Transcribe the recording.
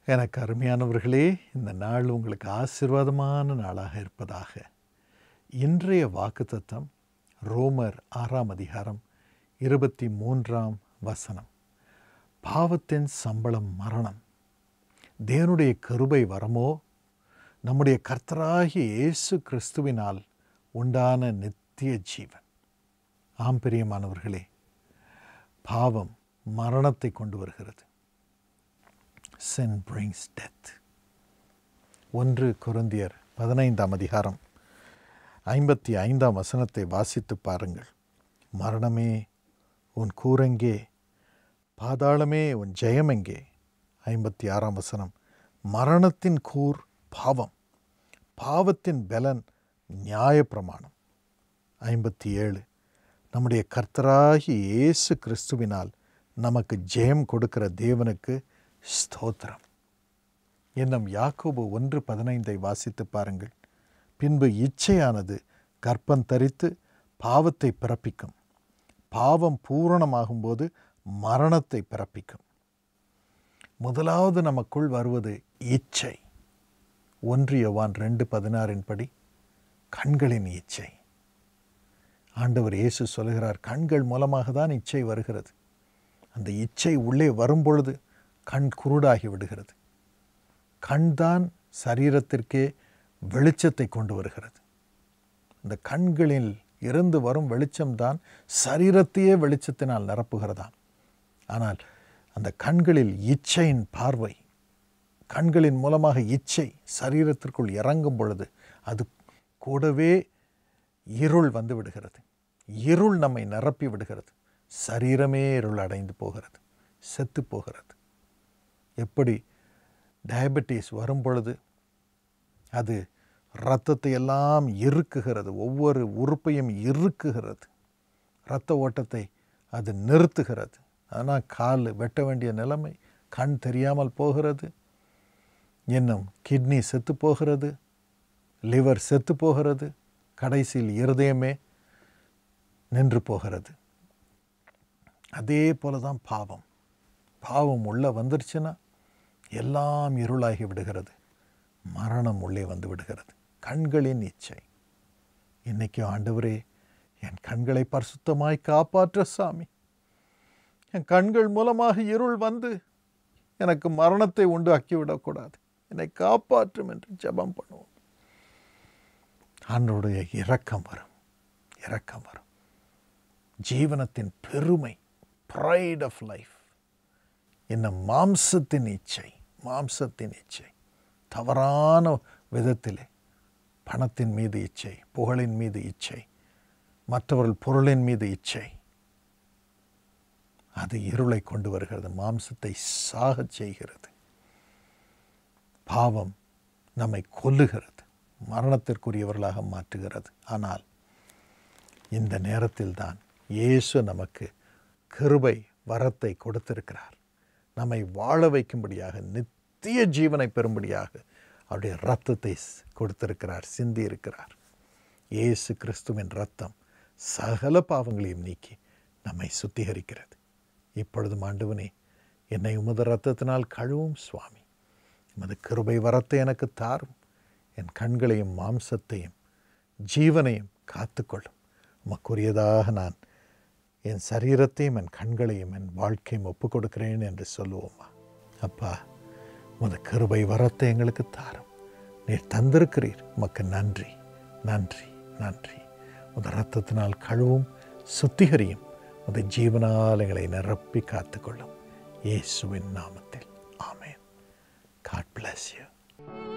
எனக்கு அருமையானவர்களே இந்த நாள் உங்களுக்கு ஆசீர்வாதமான நாளாக இருப்பதாக இன்றைய வாக்குத்தத்தம் ரோமர் ஆறாம் அதிகாரம் இருபத்தி மூன்றாம் வசனம் பாவத்தின் சம்பளம் மரணம் தேவனுடைய கருபை வரமோ நம்முடைய கர்த்தராகிய இயேசு கிறிஸ்துவினால் உண்டான நித்திய ஜீவன் ஆம் பிரியமானவர்களே பாவம் மரணத்தை கொண்டு வருகிறது sin brings death ஒன்று கொருந்தியர் பதினைந்தாம் அதிகாரம் ஐம்பத்தி ஐந்தாம் வசனத்தை வாசித்து பாருங்கள் மரணமே உன் கூரெங்கே பாதாளமே உன் ஜெயமெங்கே ஐம்பத்தி ஆறாம் வசனம் மரணத்தின் கூர் பாவம் பாவத்தின் பலன் நியாயப்பிரமாணம் ஐம்பத்தி ஏழு நம்முடைய கர்த்தராகி இயேசு கிறிஸ்துவினால் நமக்கு ஜெயம் கொடுக்கிற தேவனுக்கு ஸ்தோத்திரம் என்னும் யாக்கோபு ஒன்று பதினைந்தை வாசித்து பாருங்கள் பின்பு இச்சையானது கற்பம் தரித்து பாவத்தை பிறப்பிக்கும் பாவம் பூரணமாகும்போது மரணத்தை பிறப்பிக்கும் முதலாவது நமக்குள் வருவது இச்சை ஒன்று யோவான் ரெண்டு பதினாறின் படி கண்களின் இச்சை ஆண்டவர் இயேசு சொல்கிறார் கண்கள் மூலமாக தான் இச்சை வருகிறது அந்த இச்சை உள்ளே வரும்பொழுது கண் குருடாகி விடுகிறது கண்தான் சரீரத்திற்கே வெளிச்சத்தை கொண்டு வருகிறது இந்த கண்களில் இருந்து வரும் வெளிச்சம்தான் சரீரத்தையே வெளிச்சத்தினால் நிரப்புகிறதாம் ஆனால் அந்த கண்களில் இச்சையின் பார்வை கண்களின் மூலமாக இச்சை சரீரத்திற்குள் இறங்கும் பொழுது அது கூடவே இருள் வந்து விடுகிறது இருள் நம்மை நிரப்பி விடுகிறது சரீரமே இருள் அடைந்து போகிறது செத்து போகிறது எப்படி டயபெட்டிஸ் வரும் பொழுது அது இரத்தத்தை எல்லாம் இறுக்குகிறது ஒவ்வொரு உறுப்பையும் இறுக்குகிறது இரத்த ஓட்டத்தை அது நிறுத்துகிறது ஆனால் கால் வெட்ட வேண்டிய நிலைமை கண் தெரியாமல் போகிறது இன்னும் கிட்னி செத்து போகிறது லிவர் செத்து போகிறது கடைசியில் இருதயமே நின்று போகிறது அதே போல தான் பாவம் பாவம் உள்ளே வந்துருச்சுன்னா எல்லாம் இருளாகி விடுகிறது மரணம் உள்ளே வந்து விடுகிறது கண்களின் இச்சை இன்னைக்கு ஆண்டவரே என் கண்களை பரிசுத்தமாய் காப்பாற்ற சாமி என் கண்கள் மூலமாக இருள் வந்து எனக்கு மரணத்தை உண்டு ஆக்கிவிடக்கூடாது என்னை காப்பாற்றும் என்று ஜெபம் பண்ணுவோம் ஆண்டோடைய இரக்கம் வரும் இரக்கம் வரும் ஜீவனத்தின் பெருமை ப்ரைட் ஆஃப் லைஃப் என்ன மாம்சத்தின் இச்சை மாம்சத்தின் இச்சை தவறான விதத்திலே பணத்தின் மீது இச்சை புகழின் மீது இச்சை மற்றவர்கள் பொருளின் மீது இச்சை அது இருளை கொண்டு வருகிறது மாம்சத்தை சாகச் செய்கிறது பாவம் நம்மை கொல்லுகிறது மரணத்திற்குரியவர்களாக மாற்றுகிறது ஆனால் இந்த நேரத்தில் தான் இயேசு நமக்கு கிருபை வரத்தை கொடுத்திருக்கிறார் நம்மை வாழ வைக்கும்படியாக நித்திய ஜீவனை பெறும்படியாக அவருடைய ரத்தத்தை கொடுத்திருக்கிறார் சிந்தி இருக்கிறார் இயேசு கிறிஸ்துவின் ரத்தம் சகல பாவங்களையும் நீக்கி நம்மை சுத்திகரிக்கிறது இப்பொழுதும் ஆண்டவனே என்னை உமது ரத்தத்தினால் கழுவும் சுவாமி உமது கிருபை வரத்தை எனக்கு தாரும் என் கண்களையும் மாம்சத்தையும் ஜீவனையும் காத்துக்கொள்ளும் உமக்குரியதாக நான் என் சரீரத்தையும் என் கண்களையும் என் வாழ்க்கையும் ஒப்புக் கொடுக்கிறேன் என்று சொல்லுவோமா அப்பா உமது கிருபை வரத்தை எங்களுக்கு தாரும் நீர் தந்திருக்கிறீர் உமக்கு நன்றி நன்றி நன்றி உமது ரத்தத்தினால் கழுவும் சுத்திகரியும் உமது ஜீவனால் எங்களை நிரப்பி காத்துக்கொள்ளும் இயேசுவின் நாமத்தில் ஆமென் காட் bless you